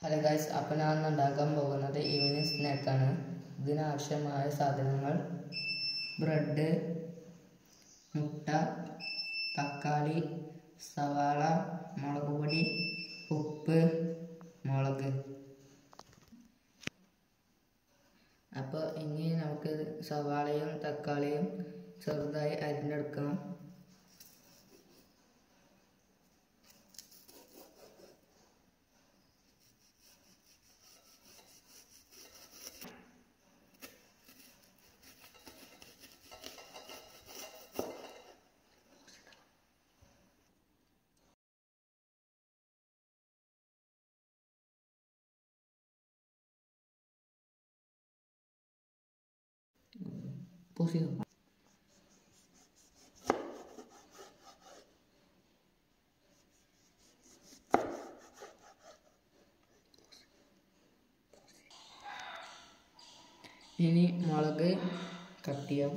hello guys അപ്പോൾ ഞാൻ ഇന്ന് ഉണ്ടാക്കാൻ പോകുന്നത് ഈവനിങ് സ്നാക്കാണ് ഇതിനാവശ്യമായ സാധനങ്ങൾ ബ്രെഡ് മുട്ട തക്കാളി സവാള മുളക് പൊടി ഉപ്പ് മുളക് അപ്പോൾ ഇനി നമുക്ക് സവാളയും തക്കാളിയും ചെറുതായി അരിഞ്ഞെടുക്കണം പൂസിയോ ഇനി മുളക് കട്ട് ചെയ്യാം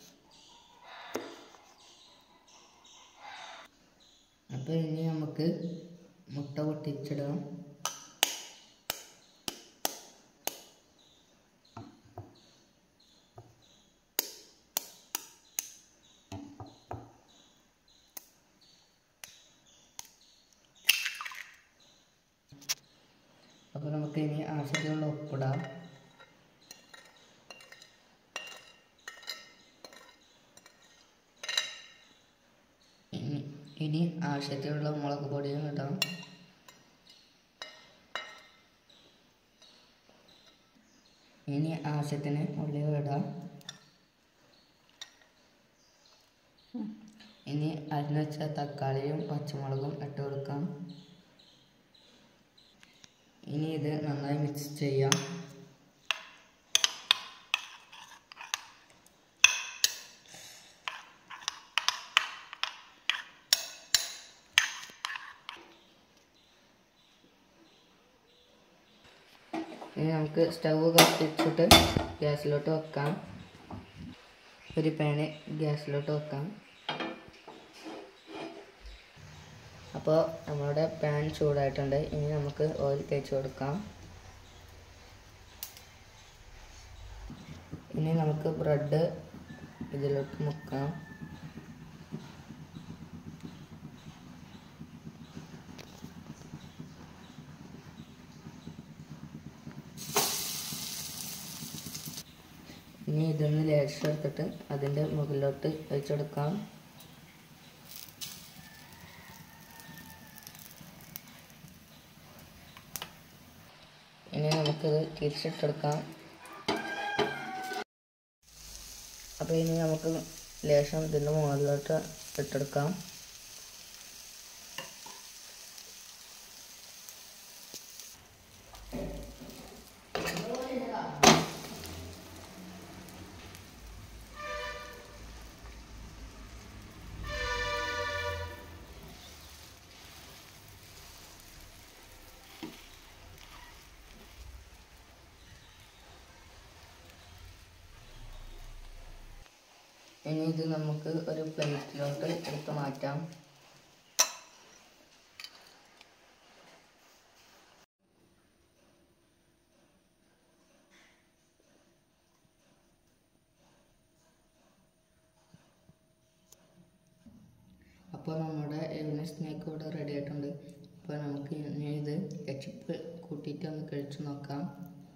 അപ്പോൾ ഇനി നമുക്ക് മുട്ട പൊട്ടിച്ചിടാം അപ്പോൾ നമുക്ക് ഇനി ആവശ്യത്തിനുള്ള ഉപ്പിടാം ഇനി ഇനി ആവശ്യത്തിനുള്ള മുളക് പൊടിയും ഇടാം ഇനി ആവശ്യത്തിന് ഉള്ളിൽ ഇടാം ഇനി അരിഞ്ഞുവെച്ച തക്കാളിയും പച്ചമുളകും ഇട്ട് കൊടുക്കാം ഇനി ഇത് നന്നായി മിക്സ് ചെയ്യാം ഇനി നമുക്ക് സ്റ്റവ് കത്തിച്ചിട്ട് ഗ്യാസിലോട്ട് വെക്കാം ഒരു പാന് ഗ്യാസിലോട്ട് വെക്കാം അപ്പോൾ നമ്മളുടെ പാൻ ചൂടായിട്ടുണ്ട് ഇനി നമുക്ക് ഓയിൽ തേച്ച് കൊടുക്കാം ഇനി നമുക്ക് ബ്രെഡ് ഇതിലോട്ട് മുക്കാം ഇനി ഇതൊന്ന് ലേശം എടുത്തിട്ട് അതിൻ്റെ മുകളിലോട്ട് വെച്ചെടുക്കാം ഇനി നമുക്കിത് തിരിച്ചിട്ടെടുക്കാം അപ്പോൾ ഇനി നമുക്ക് ലേശം ഇതിൻ്റെ മുകളിലോട്ട് ഇട്ടെടുക്കാം ഇനി ഇത് നമുക്ക് ഒരു പ്ലേറ്റിലോട്ട് എടുത്ത് മാറ്റാം അപ്പോൾ നമ്മുടെ ഈവനിങ് സ്നാക്ക് ഇവിടെ റെഡി ആയിട്ടുണ്ട് അപ്പോൾ നമുക്ക് ഇനി ഇത് കെച്ചപ്പ് കൂട്ടിയിട്ട് ഒന്ന് കഴിച്ചു നോക്കാം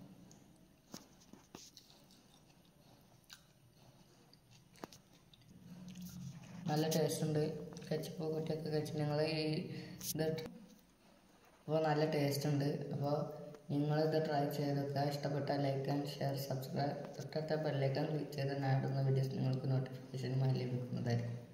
നല്ല ടേസ്റ്റ് ഉണ്ട് കച്ചപ്പ് കൂട്ടിയൊക്കെ കഴിച്ച് നിങ്ങൾ ഈ ഇത് അപ്പോൾ നല്ല ടേസ്റ്റ് ഉണ്ട് അപ്പോൾ നിങ്ങളിത് ട്രൈ ചെയ്തൊക്കെ ഇഷ്ടപ്പെട്ടാൽ ലൈക്ക് ആൻഡ് ഷെയർ സബ്സ്ക്രൈബ് തൊട്ടടുത്ത ബെല്ലൈക്കൺ ക്ലിക്ക് ചെയ്ത് ഞാൻ ഇടുന്ന വീഡിയോസ് നിങ്ങൾക്ക് നോട്ടിഫിക്കേഷനുമായി ലഭിക്കുന്നതായിരിക്കും